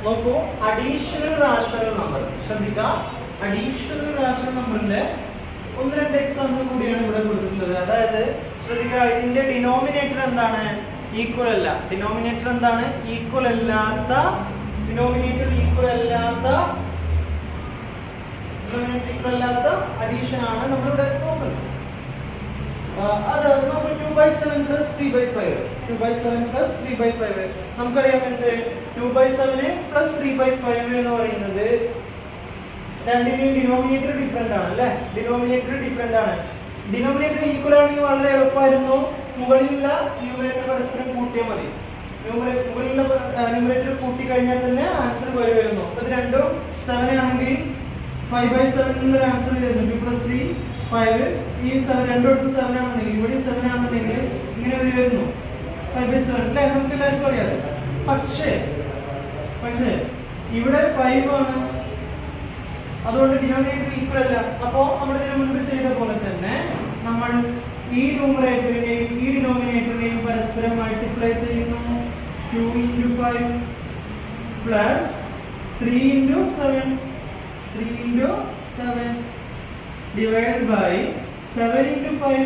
നോക്കൂ additional rational number ശ്രദ്ധിക്കുക additional rational നമ്പറിന്റെ ഒന്ന് രണ്ട് എക്സാമ്പിൾ കൂടിയാണ് ഇവിടെ കൊടുത്തിട്ടുള്ളത് അതായത് ശ്രദ്ധിക്കുക ഇതിന്റെ ഡിനോമിനേറ്റർ എന്താണ് ഈക്വൽ അല്ല ഡിനോമിനേറ്റർ എന്താണ് ഈക്വൽ അല്ലാത്ത ഡിനോമിനേറ്റർ ഈക്വൽ അല്ലാത്ത ഡിനോമിനേറ്റർ ഈക്വൽ അല്ലാത്ത അഡീഷൻ ആണ് നമ്മളിവിടെ നോക്കുന്നത് ആ, അത് നമുക്ക് two by seven plus three by five two by seven plus three by five നമുക്കറിയാം എന്ത് two by seven plus three by five എന്ന് പറയുന്നത് രണ്ടിന്റെയും ഡിനോമിനേറ്റർ ഡിഫറെന്റ് ആണ് അല്ലെ ഡിനോമിനേറ്റർ ഡിഫറെന്റ് ആണ് ഡിനോമിനേറ്റർ ഈക്വൽ ആണെങ്കിൽ വളരെ എളുപ്പമായിരുന്നു മുകളിലുള്ള ന്യൂമറേറ്റർ പരസ്പരം കൂട്ടിയാൽ മതി ന്യൂമറേറ്റർ മുകളിലുള്ള ന്യൂമറേറ്റർ കൂട്ടി കഴിഞ്ഞാൽ തന്നെ ആൻസർ വരെ വരുന്നു അപ്പൊ ഇത് രണ്ടും സെവൻ ആണെങ്കിൽ ഫൈവ് ബൈ സെവൻ എന്നൊരു ആൻസർ വരുന്നു ടു പ്ലസ് ത്രീ ഫൈവ് ഈ സെവൻ രണ്ടോടത്തും സെവൻ ആണെന്നുണ്ടെങ്കിൽ ഇവിടെ സെവൻ ആണെന്നുണ്ടെങ്കിൽ ഇങ്ങനെ ഒരു വരുന്നു ഫൈവ് ബൈ സെവൻ അല്ലെ നമുക്ക് എല്ലാവർക്കും അറിയാം പക്ഷേ പക്ഷേ ഇവിടെ ഫൈവ് ആണ് അതുകൊണ്ട് ഡിനോമിനേറ്റർ ഈക്വൽ അല്ല അപ്പോ നമ്മൾ ഇതിനു മുൻപ് ചെയ്ത പോലെ തന്നെ നമ്മൾ ഈ ന്യൂമറേറ്ററിനെയും ഈ ഡിനോമിനേറ്ററിനെയും പരസ്പരം മൾട്ടിപ്ലൈ ചെയ്യുന്നു two into five plus three into seven three into seven divide by seven into five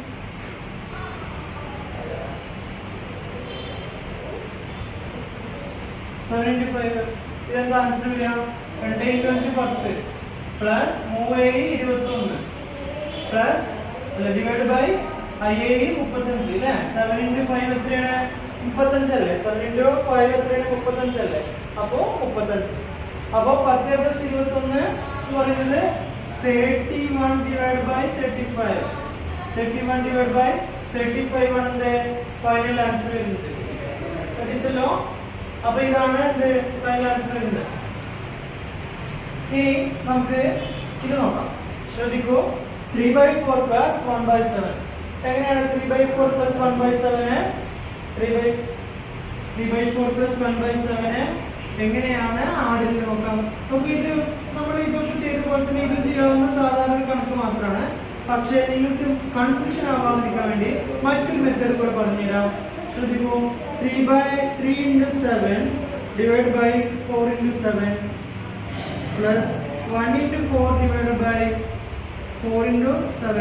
seven into five ഇതെന്താ ആൻസർ വരിക രണ്ട് ഇൻറ്റു അഞ്ച് പത്ത് പ്ലസ് മൂവേഴ് ഇരുപത്തി ഒന്ന് പ്ലസ് അല്ല ഡിവൈഡ് ബൈ അയ്യേഴ് മുപ്പത്തഞ്ച് അല്ലേ സെവൻ ഇൻറ്റു ഫൈവ് എത്രയാണ് മുപ്പത്തഞ്ചല്ലേ സെവൻ ഇൻറ്റു ഫൈവ് എത്രയാണ് മുപ്പത്തഞ്ചല്ലേ അപ്പോ മുപ്പത്തഞ്ച് അപ്പോ പത്ത് പ്ലസ് ഇരുപത്തി ഒന്ന് എന്ന് പറയുന്നത് thirty one divide by thirty five thirty one divide by thirty five ആണ് എന്റെ ഫൈനൽ ആൻസർ വരുന്നത് ശ്രദ്ധിച്ചല്ലോ അപ്പൊ ഇതാണ് എന്ത് ഫൈനൽ ആൻസർ വരുന്നത് ഇനി നമുക്ക് ഇത് നോക്കാം ശ്രദ്ധിക്കൂ three by four plus one by seven എങ്ങനെയാണ് three by four plus one by seven three by three by four plus one by seven എങ്ങനെയാണ് ആഡ് ചെയ്ത് നോക്കാം നമുക്ക് ഇത് നമ്മൾ ഇതൊക്കെ ചെയ്ത പോലെ തന്നെ ഇത് ചെയ്യാവുന്ന സാധാരണ കണക്ക് മാത്രമാണ് പക്ഷേ നിങ്ങൾക്ക് കൺഫ്യൂഷൻ ആവാതിരിക്കാൻ വേണ്ടി മറ്റൊരു മെത്തേഡ് കൂടെ പറഞ്ഞുതരാം ശ്രദ്ധിക്കൂ three by three into seven divide by four into seven plus 1 into 4 divided by 4 into 7.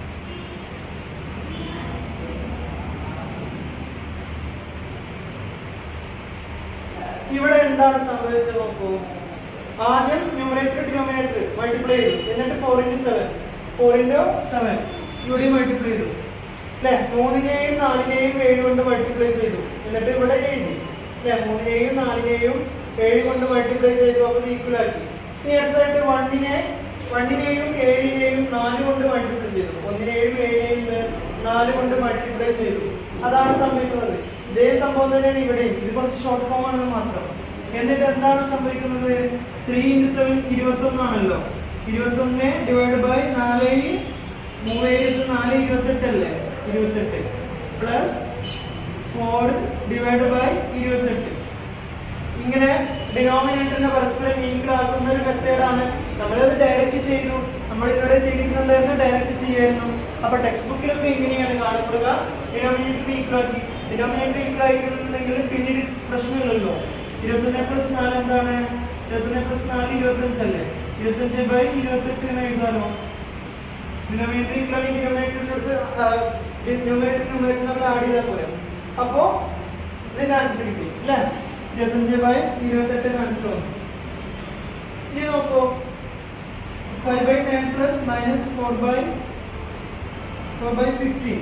ഇവിടെ എന്താണ് സംഭവിച്ചത് നോക്കൂ ആദ്യം ന്യൂമറേറ്റർ ഡിനോമിനേറ്റർ മൾട്ടിപ്ലൈ ചെയ്തു എന്നിട്ട് four into seven four into seven ഇവിടെ മൾട്ടിപ്ലൈ ചെയ്തു അല്ലെ മൂന്നിനെയും നാലിനെയും ഏഴ് കൊണ്ട് മൾട്ടിപ്ലൈ ചെയ്തു എന്നിട്ട് ഇവിടെ എഴുതി അല്ലെ മൂന്നിനെയും നാലിനെയും ഏഴ് കൊണ്ട് മൾട്ടിപ്ലൈ ചെയ്തു അപ്പോൾ ഈക്വൽ ആക്കി ഇനി അടുത്തായിട്ട് വണ്ണിനെ വണ്ണിനെയും ഏഴിനെയും നാല് കൊണ്ട് മൾട്ടിപ്ലൈ ചെയ്തു ഒന്നിനെയും ഏഴിനെയും ഇത് നാല് കൊണ്ട് മൾട്ടിപ്ലൈ ചെയ്തു അതാണ് സംഭവിക്കുന്നത് ഇതേ സംഭവം തന്നെയാണ് ഇവിടെ ഇത് കുറച്ച് ഷോർട്ട് ഫോം ആണെന്ന് മാത്രം എന്നിട്ട് എന്താണ് സംഭവിക്കുന്നത് ത്രീ ഇൻറ്റു സെവൻ ഇരുപത്തി ഒന്നാണല്ലോ ഇരുപത്തി ഒന്ന് ഡിവൈഡ് ബൈ നാല് മൂന്ന് ഇരുപത്തി നാല് ഇരുപത്തെട്ട് അല്ലേ ഇരുപത്തെട്ട് പ്ലസ് ഫോർ ഡിവൈഡ് ബൈ ഇരുപത്തെട്ട് ഇങ്ങനെ ഡിനോമിനേറ്ററിനെ പരസ്പരം ഈക്വൽ ആക്കുന്ന ഒരു മെത്തേഡാണ് നമ്മളത് ഡയറക്റ്റ് ചെയ്തു നമ്മൾ ഇതുവരെ ചെയ്തിരുന്നതായിരുന്നു ഡയറക്റ്റ് ചെയ്യായിരുന്നു അപ്പൊ ടെക്സ്റ്റ് ബുക്കിലൊക്കെ ഇങ്ങനെയാണ് കാണപ്പെടുക ഡിനോമിനേറ്റർ ഈക്വൽ ആക്കി ഡിനോമിനേറ്റർ ഈക്വൽ ആയിട്ടുണ്ടെങ്കിൽ പിന്നീട് പ്രശ്നമില്ലല്ലോ ഇരുപത്തൊന്ന് പ്ലസ് നാല് എന്താണ് ഇരുപത്തൊന്ന് പ്ലസ് നാല് ഇരുപത്തഞ്ചല്ലേ ഇരുപത്തഞ്ച് ബൈ ഇരുപത്തെട്ട് എന്ന് എഴുതാലോ ഡിനോമിനേറ്റർ ഈക്വൽ ആയി ഡിനോമിനേറ്ററിന്റെ അടുത്ത് ന്യൂമറേറ്റർ ന്യൂമറേറ്റർ നമ്മൾ ആഡ് ചെയ്താൽ പോരെ അപ്പോ ഇതിന്റെ ആൻസർ കിട്ടി അല്ലേ ഇരുപത്തഞ്ച് ബൈ ഇരുപത്തെട്ട് ആൻസർ വന്നു ഇനി നോക്കൂ five by ten plus minus four by four by fifteen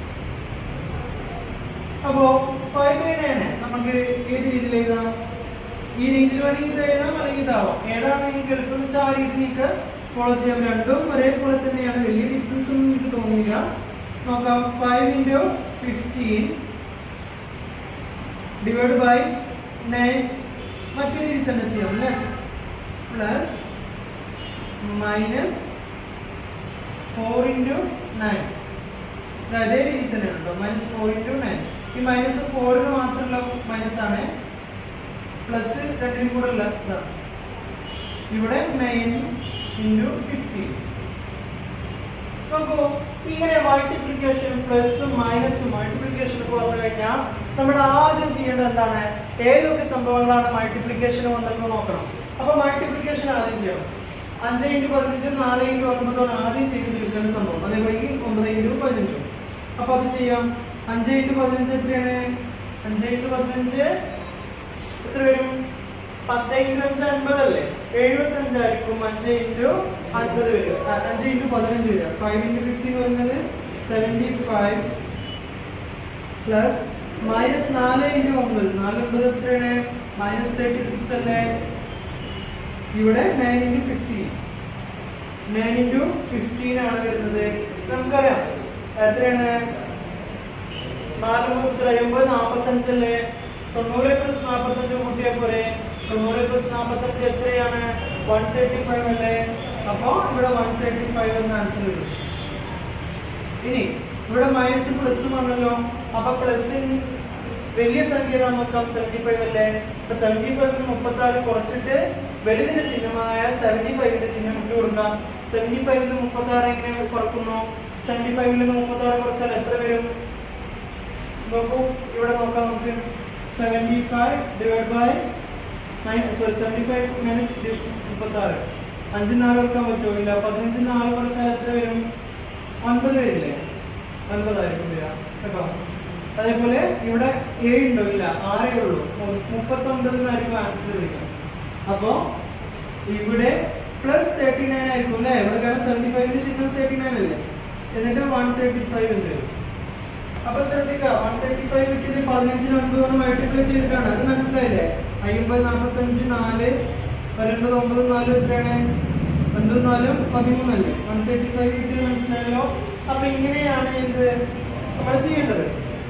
അപ്പോ ഫൈവ് ബൈ നയന് നമുക്ക് ഏത് രീതിയിൽ എഴുതാം ഈ രീതിയിൽ വേണമെങ്കിൽ ഇത് എഴുതാം അല്ലെങ്കിൽ ഇതാവാം ഏതാണ് നിങ്ങൾക്ക് എളുപ്പം വെച്ചാൽ ആ രീതി നിങ്ങൾക്ക് ഫോളോ ചെയ്യാം രണ്ടും ഒരേപോലെ തന്നെയാണ് വലിയ ഡിഫറൻസ് ഒന്നും എനിക്ക് തോന്നിയില്ല നോക്കാം five into fifteen divide by nine മറ്റൊരു രീതി തന്നെ ചെയ്യാം അല്ലേ plus minus four into nine അതേ രീതി തന്നെ ഉണ്ടോ മൈനസ് ഫോർ ഇൻറ്റു നയൻ ഈ മൈനസ് ഫോറിന് മാത്രമുള്ള മൈനസ് ആണ് പ്ലസ് രണ്ടിനും കൂടെ ഉള്ള ഇതാണ് ഇവിടെ നയൻ ഇൻറ്റു ഫിഫ്റ്റീൻ നോക്കൂ ഇങ്ങനെ മൾട്ടിപ്ലിക്കേഷൻ പ്ലസും മൈനസും മൾട്ടിപ്ലിക്കേഷൻ ഒക്കെ വന്നു കഴിഞ്ഞാൽ നമ്മൾ ആദ്യം ചെയ്യേണ്ടത് എന്താണ് ഏതൊക്കെ സംഭവങ്ങളാണ് മൾട്ടിപ്ലിക്കേഷൻ വന്നിട്ട് നോക്കണം അപ്പൊ മൾട്ടിപ്ലിക്കേഷൻ ആദ്യം ചെയ്യണം അഞ്ച് ഇൻറ്റു പതിനഞ്ചും നാല് ഇൻറ്റു ഒൻപതും ആദ്യം ചെയ്ത് തീർക്കേണ്ട സംഭവം അതേപോലെ ഒമ്പത് ഇൻറ്റു പതിനഞ്ചും അപ്പൊ അത് ചെയ്യാം അഞ്ച് ഇൻറ്റു പതിനഞ്ച് എത്രയാണ് അഞ്ച് ഇൻറ്റു പതിനഞ്ച് എത്ര വരും പത്ത് ഇൻറ്റു അഞ്ച് അൻപതല്ലേ എഴുപത്തി അഞ്ചായിരിക്കും അഞ്ച് ഇൻറ്റു അൻപത് വരും ആ, അഞ്ച് ഇൻറ്റു പതിനഞ്ച് വരിക ഫൈവ് ഇൻറ്റു ഫിഫ്റ്റീൻ വരുന്നത് സെവൻറ്റി ഫൈവ് പ്ലസ് മൈനസ് നാല് ഇൻറ്റു ഒമ്പത് നാല് ഒമ്പത് എത്രയാണ് മൈനസ് തേർട്ടി സിക്സ് അല്ലേ ഇവിടെ nine into fifteen nine into fifteen ആണ് വരുന്നത് നമുക്കറിയാം എത്രയാണ് നാല് മുപ്പത്തി ഒമ്പത് നാൽപ്പത്തഞ്ചല്ലേ തൊണ്ണൂറ് പ്ലസ് നാൽപ്പത്തഞ്ച് കൂട്ടിയാൽ പോരെ തൊണ്ണൂറ് പ്ലസ് നാൽപ്പത്തഞ്ച് എത്രയാണ് വൺ തേർട്ടി ഫൈവ് അല്ലേ അപ്പോ ഇവിടെ വൺ തേർട്ടി ഫൈവ് എന്ന ആൻസർ വരും ഇനി ഇവിടെ മൈനസ് പ്ലസ് വന്നല്ലോ അപ്പൊ പ്ലസ് വലിയ സംഖ്യ നോക്കാം സെവന്റി ഫൈവ് അല്ലേ അപ്പൊ സെവന്റി ഫൈവിന് മുപ്പത്തി ആറ് കുറച്ചിട്ട് വലുതിന്റെ ചിഹ്നമായ സെവന്റി ഫൈവിന്റെ ചിഹ്നം ഇട്ട് കൊടുക്കാം സെവന്റി ഫൈവിന് മുപ്പത്തി ആറ് എങ്ങനെ കുറക്കുന്നു സെവന്റി ഫൈവിൽ നിന്ന് മുപ്പത്തി ആറ് കുറച്ചാൽ എത്ര വരും നോക്കൂ ഇവിടെ നോക്കാം നമുക്ക് seventy five divide by sorry seventy five minus മുപ്പത്തി ആറ് അഞ്ച് നാല് കൊടുക്കാൻ പറ്റുമോ ഇല്ല പതിനഞ്ച് നാല് കുറച്ചാൽ എത്ര വരും ഒൻപത് വരില്ലേ ഒൻപതായിരിക്കും വരിക കേട്ടോ അതേപോലെ ഇവിടെ ഏഴ് ഉണ്ടോ ഇല്ല ആറേ ഉള്ളൂ മുപ്പത്തി ഒൻപതിനായിരിക്കും ആൻസർ വരിക അപ്പോ ഇവിടെ പ്ലസ് തേർട്ടി നയൻ ആയിരിക്കും അല്ലേ ഇവിടെ കാരണം സെവന്റി ഫൈവിന്റെ ചിഹ്നം തേർട്ടി നയൻ അല്ലേ എന്നിട്ട് വൺ തേർട്ടി ഫൈവ് ഉണ്ട് അപ്പൊ ശ്രദ്ധിക്കുക വൺ തേർട്ടി ഫൈവ് കിട്ടിയത് പതിനഞ്ചിന് ഒൻപത് കൊണ്ട് മൾട്ടിപ്ലൈ ചെയ്തിട്ടാണ് അത് മനസ്സിലായില്ലേ അയ്യമ്പത് നാൽപ്പത്തഞ്ച് നാല് ഒൻപത് ഒമ്പത് നാല് എത്രയാണ് ഒൻപത് നാലും പതിമൂന്നല്ലേ വൺ തേർട്ടി ഫൈവ് കിട്ടിയത് മനസ്സിലായല്ലോ അപ്പൊ ഇങ്ങനെയാണ് എന്ത് നമ്മൾ ചെയ്യേണ്ടത്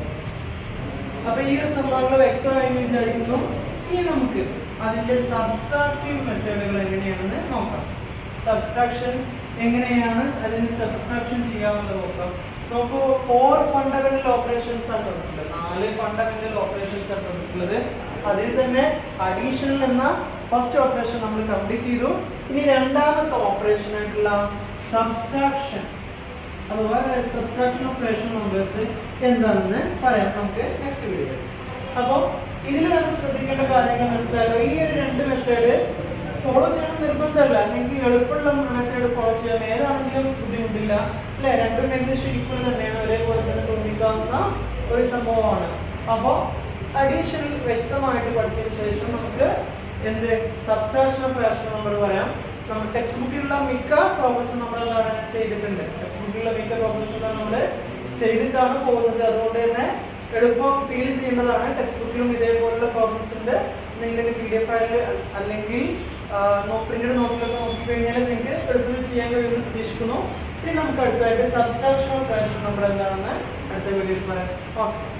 അപ്പൊ ഈ ഒരു സംഭവങ്ങൾ വ്യക്തമായി എന്ന് വിചാരിക്കുന്നു ഇനി നമുക്ക് അതിന്റെ സബ്സ്ട്രാക്റ്റീവ് മെത്തേഡുകൾ എങ്ങനെയാണെന്ന് നോക്കാം സബ്സ്ട്രാക്ഷൻ എങ്ങനെയാണ് അതിന് സബ്സ്ട്രാക്ഷൻ ചെയ്യാമെന്ന് നോക്കാം നോക്കൂ ഫോർ ഫണ്ടമെന്റൽ ഓപ്പറേഷൻസ് ആണ് തന്നിട്ടുള്ളത് നാല് ഫണ്ടമെന്റൽ ഓപ്പറേഷൻസ് ആണ് തന്നിട്ടുള്ളത് അതിൽ തന്നെ അഡീഷണൽ എന്ന ഫസ്റ്റ് ഓപ്പറേഷൻ നമ്മൾ കംപ്ലീറ്റ് ചെയ്തു ഇനി രണ്ടാമത്തെ ഓപ്പറേഷൻ ആയിട്ടുള്ള സബ്സ്ട്രാക്ഷൻ അഥവാ സബ്സ്ട്രാക്ഷൻ ഓഫ് റേഷണൽ നമ്പേഴ്സ് എന്താണെന്ന് പറയാം നമുക്ക് നെക്സ്റ്റ് വീഡിയോ അപ്പോൾ ഇതിൽ നമ്മൾ ശ്രദ്ധിക്കേണ്ട കാര്യങ്ങൾ മനസ്സിലായല്ലോ ഈ ഒരു രണ്ട് മെത്തേഡ് ഫോളോ ചെയ്യണം നിർബന്ധമല്ല നിങ്ങൾക്ക് എളുപ്പമുള്ള മെത്തേഡ് ഫോളോ ചെയ്യാം ഏതാണെങ്കിലും ബുദ്ധിമുട്ടില്ല അല്ലെ രണ്ടും ഏകദേശം ഈക്വൽ തന്നെയാണ് ഒരേപോലെ തന്നെ തോന്നിക്കാവുന്ന ഒരു സംഭവമാണ് അപ്പോൾ അഡീഷണൽ വ്യക്തമായിട്ട് പഠിച്ചതിന് ശേഷം നമുക്ക് എന്ത് സബ്സ്ട്രാക്ഷൻ ഓഫ് റേഷണൽ നമ്പർ പറയാം നമ്മൾ ടെക്സ്റ്റ് ബുക്കിലുള്ള മിക്ക പ്രോബ്ലംസും നമ്മൾ എന്താണ് ചെയ്തിട്ടുണ്ട് ടെക്സ്റ്റ് ബുക്കിലുള്ള മിക്ക പ്രോബ്ലംസും നമ്മൾ ചെയ്തിട്ടാണ് പോകുന്നത് അതുകൊണ്ട് തന്നെ എളുപ്പം ഫീൽ ചെയ്യേണ്ടതാണ് ടെക്സ്റ്റ് ബുക്കിലും ഇതേപോലുള്ള പ്രോബ്ലംസ് ഉണ്ട് നിങ്ങൾക്ക് പി ഡി എഫ് ഫയൽ അല്ലെങ്കിൽ പ്രിന്റഡ് നോക്കിലൊക്കെ നോക്കിക്കഴിഞ്ഞാൽ നിങ്ങൾക്ക് എളുപ്പത്തിൽ ചെയ്യാൻ കഴിയുമെന്ന് പ്രതീക്ഷിക്കുന്നു ഇനി നമുക്ക് അടുത്തായിട്ട് സബ്സ്ട്രാക്ഷൻ ഓഫ് റേഷൻ നമ്പർ എന്താണെന്ന് അടുത്ത വീഡിയോയിൽ പറയാം ഓക്കെ